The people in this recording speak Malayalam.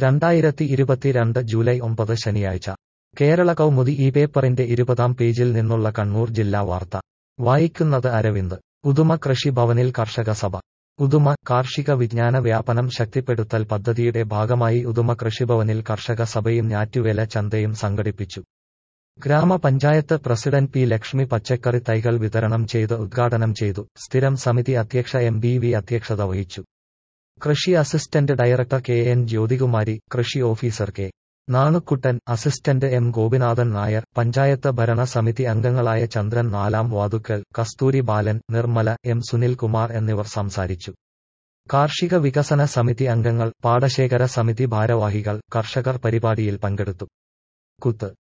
രണ്ടായിരത്തി ഇരുപത്തിരണ്ട് ജൂലൈ ഒമ്പത് ശനിയാഴ്ച കേരള കൗമുദി ഈ പേപ്പറിന്റെ ഇരുപതാം പേജിൽ നിന്നുള്ള കണ്ണൂർ ജില്ലാ വാർത്ത വായിക്കുന്നത് അരവിന്ദ് ഉദുമ കൃഷി ഭവനിൽ കർഷക സഭ ഉദുമ കാർഷിക വിജ്ഞാന വ്യാപനം ശക്തിപ്പെടുത്തൽ പദ്ധതിയുടെ ഭാഗമായി ഉദുമ കൃഷിഭവനിൽ കർഷക സഭയും ഞാറ്റുവേല ചന്തയും സംഘടിപ്പിച്ചു ഗ്രാമപഞ്ചായത്ത് പ്രസിഡന്റ് പി ലക്ഷ്മി പച്ചക്കറി തൈകൾ വിതരണം ചെയ്ത് ഉദ്ഘാടനം ചെയ്തു സ്ഥിരം സമിതി അധ്യക്ഷ എം ബി വി അധ്യക്ഷത വഹിച്ചു കൃഷി assistant director K N Jyothikumari കൃഷി officer K Nanukuttan assistant M Gopinathan Nair panchayat ഭരണ സമിതി അംഗങ്ങളായ ചന്ദ്രൻ നാലാം വാതുക്കൽ കസ്തൂരി ബാലൻ നിർമ്മല എം സുനിൽകുമാർ എന്നിവർ സംസാരിച്ചു കാർഷിക വികസന സമിതി അംഗങ്ങൾ പാടശേഖര സമിതി ഭാരവാഹികൾ കർഷകർ പരിപാടിയിൽ പങ്കെടുത്തു കുത്ത്